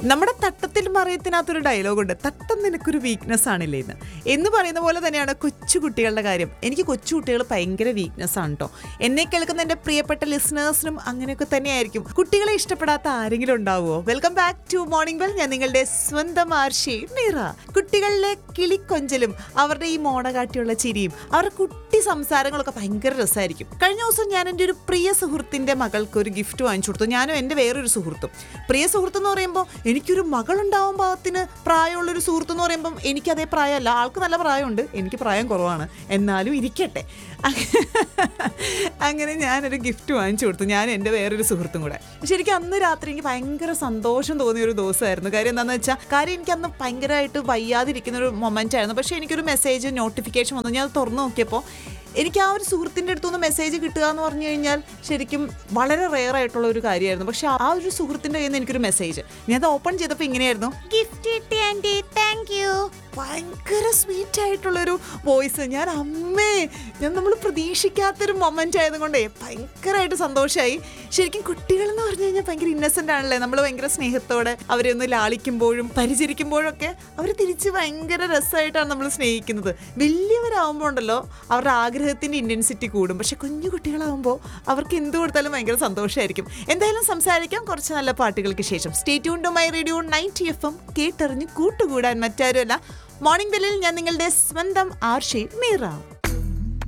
നമ്മുടെ തട്ടത്തിൽ മറയത്തിനകത്തൊരു ഡയലോഗുണ്ട് തട്ടം നിനക്കൊരു വീക്ക്നെസ് ആണില്ലേ എന്ന് എന്ന് പറയുന്ന പോലെ തന്നെയാണ് കൊച്ചു കുട്ടികളുടെ കാര്യം എനിക്ക് കൊച്ചു കുട്ടികൾ ഭയങ്കര വീക്ക്നെസ് ആണ് കേട്ടോ എന്നെ കേൾക്കുന്ന എൻ്റെ പ്രിയപ്പെട്ട ലിസണേഴ്സിനും അങ്ങനെയൊക്കെ തന്നെയായിരിക്കും കുട്ടികളെ ഇഷ്ടപ്പെടാത്ത ആരെങ്കിലും ഉണ്ടാവുമോ welcome back to morning well ഞാൻ നിങ്ങളുടെ സ്വന്തം ആർഷി മീറ കുട്ടികളിലെ കിളിക്കൊഞ്ചലും അവരുടെ ഈ മോണകാട്ടിയുള്ള ചിരിയും അവരുടെ കുട്ടി സംസാരങ്ങളൊക്കെ ഭയങ്കര രസമായിരിക്കും കഴിഞ്ഞ ദിവസം ഞാൻ എൻ്റെ ഒരു പ്രിയ സുഹൃത്തിൻ്റെ മകൾക്ക് ഒരു ഗിഫ്റ്റ് വാങ്ങിച്ചു കൊടുത്തു ഞാനും എൻ്റെ വേറൊരു സുഹൃത്തും പ്രിയ സുഹൃത്ത് എന്ന് പറയുമ്പോൾ എനിക്കൊരു മകളുണ്ടാവാൻ പാകത്തിന് പ്രായമുള്ളൊരു സുഹൃത്ത് എന്ന് പറയുമ്പം എനിക്കതേ പ്രായമല്ല ആൾക്ക് നല്ല പ്രായമുണ്ട് എനിക്ക് പ്രായം കുറവാണ് എന്നാലും ഇരിക്കട്ടെ അങ്ങനെ ഞാനൊരു ഗിഫ്റ്റ് വാങ്ങിച്ചു കൊടുത്തു ഞാൻ എൻ്റെ വേറൊരു സുഹൃത്തും കൂടെ ശരിക്കും അന്ന് രാത്രി എനിക്ക് ഭയങ്കര സന്തോഷം തോന്നിയ ഒരു ദിവസമായിരുന്നു കാര്യം എന്താണെന്ന് വെച്ചാൽ കാര്യം എനിക്ക് അന്ന് ഭയങ്കരമായിട്ട് വയ്യാതിരിക്കുന്ന ഒരു മൊമെൻ്റ് ആയിരുന്നു പക്ഷേ എനിക്കൊരു മെസ്സേജ് നോട്ടിഫിക്കേഷൻ വന്നു ഞാൻ അത് തുറന്നു നോക്കിയപ്പോൾ എനിക്ക് ആ ഒരു സുഹൃത്തിൻ്റെ അടുത്തുനിന്ന് മെസ്സേജ് കിട്ടുക എന്ന് പറഞ്ഞു കഴിഞ്ഞാൽ ശരിക്കും വളരെ റെയർ ആയിട്ടുള്ള ഒരു കാര്യമായിരുന്നു പക്ഷെ ആ ഒരു സുഹൃത്തിൻ്റെ കയ്യിൽ നിന്ന് എനിക്കൊരു മെസ്സേജ് ഞാൻ അത് ഓപ്പൺ ചെയ്തപ്പോൾ ഇങ്ങനെയായിരുന്നു ഗിഫ്റ്റ് കിട്ടി ആൻറ്റി താങ്ക് യു ഭയങ്കര സ്വീറ്റ് ആയിട്ടുള്ളൊരു വോയിസ് ഞാൻ അമ്മേ ഞാൻ നമ്മൾ പ്രതീക്ഷിക്കാത്തൊരു മൊമെൻ്റ് ആയതുകൊണ്ടേ ഭയങ്കരമായിട്ട് സന്തോഷമായി ശരിക്കും കുട്ടികൾ എന്ന് പറഞ്ഞു കഴിഞ്ഞാൽ ഭയങ്കര ഇന്നസെൻ്റ് ആണല്ലേ നമ്മൾ ഭയങ്കര സ്നേഹത്തോടെ അവരെ ഒന്ന് ലാളിക്കുമ്പോഴും പരിചരിക്കുമ്പോഴൊക്കെ അവർ തിരിച്ച് ഭയങ്കര രസമായിട്ടാണ് നമ്മൾ സ്നേഹിക്കുന്നത് വലിയവരാകുമ്പോൾ ഉണ്ടല്ലോ അവരുടെ ആഗ്രഹത്തിൻ്റെ ഇൻറ്റൻസിറ്റി കൂടും പക്ഷെ കുഞ്ഞു കുട്ടികളാകുമ്പോൾ അവർക്ക് എന്ത് കൊടുത്താലും ഭയങ്കര സന്തോഷമായിരിക്കും എന്തായാലും സംസാരിക്കാം കുറച്ച് നല്ല പാട്ടുകൾക്ക് ശേഷം stay tune to my radio ninety F M കേട്ടറിഞ്ഞ് കൂട്ടുകൂടാൻ മറ്റാരുമല്ല മോർണിംഗ് ബെല്ലിൽ ഞാൻ നിങ്ങളുടെ സ്വന്തം ആർഷി മീറ